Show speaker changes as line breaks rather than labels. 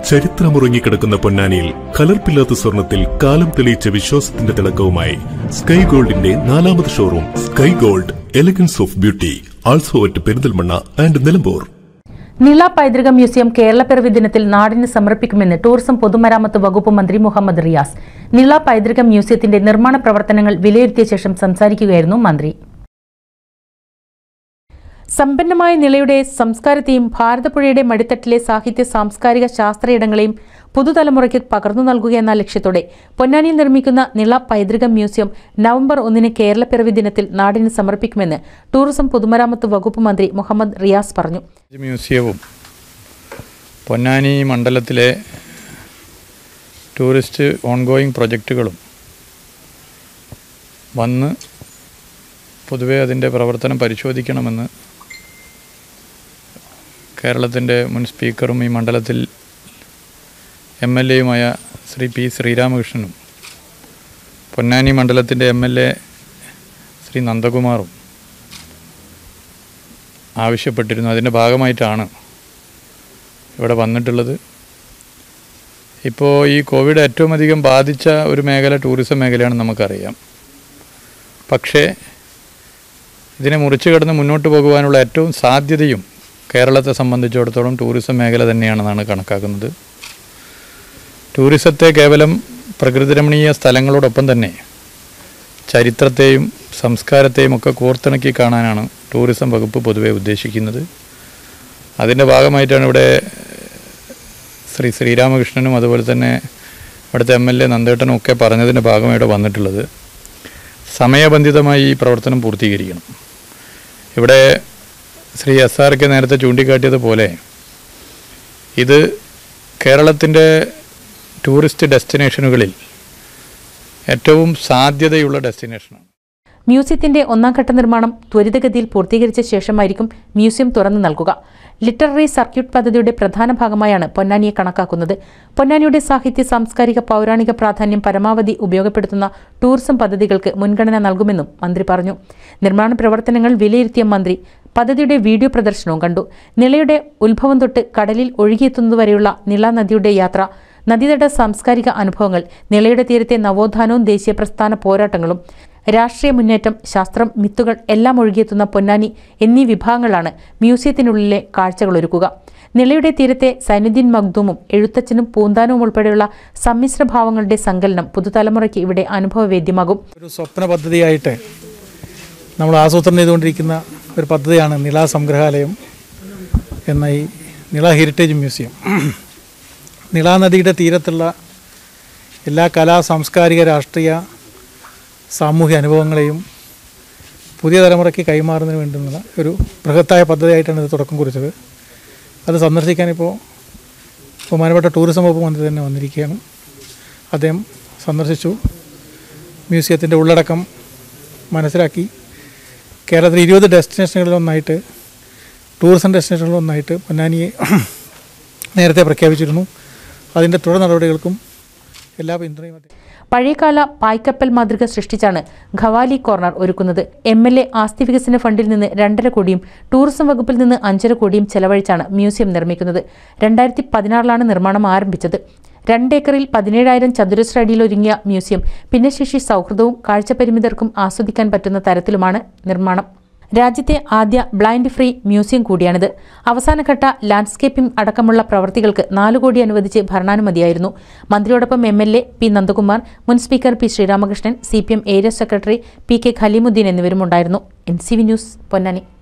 ചരിത്രമുറങ്ങിക്കിടക്കുന്ന പൊന്നാനിയിൽ കലർപ്പില്ലാത്ത സ്വർണത്തിൽ കാലം തെളിയിച്ച വിശ്വാസത്തിന്റെ തിളക്കവുമായി സ്കൈ ഗോൾഡിന്റെ നാലാമത് showroom sky gold elegance of beauty also at Perinthalmanna and Nilambur
Nila പൈതൃക മ്യൂസിയം കേരളപ്പിറവി ദിനത്തിൽ നാടിന് സമർപ്പിക്കുമെന്ന് ടൂറിസം പൊതുമരാമത്ത് വകുപ്പ് മന്ത്രി മുഹമ്മദ് റിയാസ് നിള പൈതൃക മ്യൂസിയത്തിന്റെ നിർമ്മാണ പ്രവർത്തനങ്ങൾ വിലയിരുത്തിയ ശേഷം സംസാരിക്കുകയായിരുന്നു മന്ത്രി സമ്പന്നമായ നിളയുടെ സംസ്കാരത്തെയും ഭാരതപ്പുഴയുടെ മടിത്തട്ടിലെ സാഹിത്യ സാംസ്കാരിക ശാസ്ത്രയിടങ്ങളെയും പുതുതലമുറയ്ക്ക് പകർന്നു നൽകുക എന്ന ലക്ഷ്യത്തോടെ പൊന്നാനിയിൽ നിർമ്മിക്കുന്ന നിള പൈതൃക മ്യൂസിയം നവംബർ ഒന്നിന് കേരളപ്പിറവി ദിനത്തിൽ നാടിന് സമർപ്പിക്കുമെന്ന് ടൂറിസം പൊതുമരാമത്ത് വകുപ്പ് മന്ത്രി മുഹമ്മദ് റിയാസ് പറഞ്ഞു
മ്യൂസിയവും പൊന്നാനി മണ്ഡലത്തിലെ ടൂറിസ്റ്റ് ഓൺഗോയിങ് പ്രൊജക്റ്റുകളും വന്ന് പൊതുവെ അതിൻ്റെ പ്രവർത്തനം പരിശോധിക്കണമെന്ന് കേരളത്തിൻ്റെ മുൻ സ്പീക്കറും ഈ മണ്ഡലത്തിൽ എം എൽ എയുമായ ശ്രീ പി ശ്രീരാമകൃഷ്ണനും പൊന്നാനി മണ്ഡലത്തിൻ്റെ എം എൽ എ ശ്രീ നന്ദകുമാറും ആവശ്യപ്പെട്ടിരുന്നു അതിൻ്റെ ഭാഗമായിട്ടാണ് ഇവിടെ വന്നിട്ടുള്ളത് ഇപ്പോൾ ഈ കോവിഡ് ഏറ്റവും അധികം ബാധിച്ച ഒരു മേഖല ടൂറിസം മേഖലയാണ് നമുക്കറിയാം പക്ഷേ ഇതിനെ മുറിച്ചു കടന്ന് മുന്നോട്ട് പോകുവാനുള്ള ഏറ്റവും സാധ്യതയും കേരളത്തെ സംബന്ധിച്ചിടത്തോളം ടൂറിസം മേഖല തന്നെയാണെന്നാണ് കണക്കാക്കുന്നത് ടൂറിസത്തെ കേവലം പ്രകൃതിരമണീയ സ്ഥലങ്ങളോടൊപ്പം തന്നെ ചരിത്രത്തെയും സംസ്കാരത്തെയും ഒക്കെ കോർത്തിണക്കി കാണാനാണ് ടൂറിസം വകുപ്പ് പൊതുവെ ഉദ്ദേശിക്കുന്നത് അതിൻ്റെ ഭാഗമായിട്ടാണ് ഇവിടെ ശ്രീ ശ്രീരാമകൃഷ്ണനും അതുപോലെ തന്നെ ഇവിടുത്തെ എം എൽ എ നന്ദേട്ടനും ഒക്കെ പറഞ്ഞതിൻ്റെ ഭാഗമായിട്ട് വന്നിട്ടുള്ളത് സമയബന്ധിതമായി ഈ പ്രവർത്തനം പൂർത്തീകരിക്കണം ഇവിടെ ശ്രീ എസ് ആർ കെ നേരത്തെ ചൂണ്ടിക്കാട്ടിയതുപോലെ ഇത് കേരളത്തിൻ്റെ ടൂറിസ്റ്റ് ഡെസ്റ്റിനേഷനുകളിൽ ഏറ്റവും സാധ്യതയുള്ള ഡെസ്റ്റിനേഷനാണ്
മ്യൂസിയത്തിന്റെ ഒന്നാം ഘട്ട നിർമ്മാണം ത്വരിതഗതിയിൽ പൂർത്തീകരിച്ച ശേഷമായിരിക്കും മ്യൂസിയം തുറന്നു നൽകുക ലിറ്റററി സർക്യൂട്ട് പദ്ധതിയുടെ പ്രധാന ഭാഗമായാണ് പൊന്നാനിയെ കണക്കാക്കുന്നത് പൊന്നാനിയുടെ സാഹിത്യ സാംസ്കാരിക പൗരാണിക പ്രാധാന്യം പരമാവധി ഉപയോഗപ്പെടുത്തുന്ന ടൂറിസം പദ്ധതികൾക്ക് മുൻഗണന നൽകുമെന്നും മന്ത്രി പറഞ്ഞു നിർമ്മാണ പ്രവർത്തനങ്ങൾ വിലയിരുത്തിയ മന്ത്രി പദ്ധതിയുടെ വീഡിയോ പ്രദർശനവും കണ്ടു നിളയുടെ ഉത്ഭവം തൊട്ട് കടലിൽ ഒഴുകിയെത്തുന്നതുവരെയുള്ള നിള നദിയുടെ യാത്ര നദീതട സാംസ്കാരിക അനുഭവങ്ങൾ നിളയുടെ തീരത്തെ നവോത്ഥാനവും ദേശീയ പ്രസ്ഥാന പോരാട്ടങ്ങളും രാഷ്ട്രീയ മുന്നേറ്റം ശാസ്ത്രം മിത്തുകൾ എല്ലാം ഒഴുകിയെത്തുന്ന പൊന്നാനി എന്നീ വിഭാഗങ്ങളാണ് മ്യൂസിയത്തിനുള്ളിലെ കാഴ്ചകളൊരുക്കുക നിളയുടെ തീരത്തെ സൈനുദ്ദീൻ മഖ്ദൂമും എഴുത്തച്ഛനും പൂന്താനവും ഉൾപ്പെടെയുള്ള സമ്മിശ്ര ഭാവങ്ങളുടെ സങ്കലനം പുതുതലമുറയ്ക്ക് ഇവിടെ അനുഭവവേദ്യമാകും
ഒരു സ്വപ്ന പദ്ധതിയായിട്ട് നമ്മൾ ആസൂത്രണം ചെയ്തുകൊണ്ടിരിക്കുന്ന ഒരു പദ്ധതിയാണ് നിള സംഗ്രഹാലയം എന്ന ഈ നിള ഹെറിറ്റേജ് മ്യൂസിയം നിള നദിയുടെ തീരത്തുള്ള എല്ലാ കലാ സാംസ്കാരിക രാഷ്ട്രീയ സാമൂഹ്യ അനുഭവങ്ങളെയും പുതിയ തലമുറയ്ക്ക് കൈമാറുന്നതിന് വേണ്ടുന്ന ഒരു ബൃഹത്തായ പദ്ധതിയായിട്ടാണ് ഇത് തുടക്കം കുറിച്ചത് അത് സന്ദർശിക്കാനിപ്പോൾ ബഹുമാനപ്പെട്ട ടൂറിസം വകുപ്പ് മന്ത്രി തന്നെ വന്നിരിക്കുകയാണ് അദ്ദേഹം സന്ദർശിച്ചു മ്യൂസിയത്തിൻ്റെ ഉള്ളടക്കം മനസ്സിലാക്കി കേരളത്തിൽ ഇരുപത് ഡെസ്റ്റിനേഷനുകളിലൊന്നായിട്ട് ടൂറിസം ഡെസ്റ്റിനേഷനുകളിലൊന്നായിട്ട് പൊന്നാനിയെ നേരത്തെ പ്രഖ്യാപിച്ചിരുന്നു അതിൻ്റെ തുടർ നടപടികൾക്കും എല്ലാ പിന്തുണയും അദ്ദേഹം
പഴയകാല പായ്ക്കപ്പൽ മാതൃക സൃഷ്ടിച്ചാണ് ഖവാലി കോർണർ ഒരുക്കുന്നത് എം എൽ എ ആസ്തി വികസന ഫണ്ടിൽ നിന്ന് രണ്ടര കോടിയും ടൂറിസം വകുപ്പിൽ നിന്ന് അഞ്ചര കോടിയും ചെലവഴിച്ചാണ് മ്യൂസിയം നിർമ്മിക്കുന്നത് രണ്ടായിരത്തി പതിനാറിലാണ് നിർമ്മാണം ആരംഭിച്ചത് രണ്ടേക്കറിൽ പതിനേഴായിരം ചതുരശ്ര അടിയിൽ ഒരുങ്ങിയ മ്യൂസിയം ഭിന്നശേഷി സൗഹൃദവും കാഴ്ചപരിമിതർക്കും ആസ്വദിക്കാൻ പറ്റുന്ന തരത്തിലുമാണ് നിർമ്മാണം രാജ്യത്തെ ആദ്യ ബ്ലൈൻഡ് ഫ്രീ മ്യൂസിയം കൂടിയാണിത് അവസാനഘട്ട ലാൻഡ്സ്കേപ്പിംഗ് അടക്കമുള്ള പ്രവൃത്തികൾക്ക് നാലു കോടി അനുവദിച്ച് ഭരണാനുമതിയായിരുന്നു മന്ത്രിയോടൊപ്പം M L A P Nandakumar മുൻ speaker P Sreeramakrishnan C P M area secretary P K Khaleemuddeen എന്നിവരുമുണ്ടായിരുന്നു N C V news Ponnani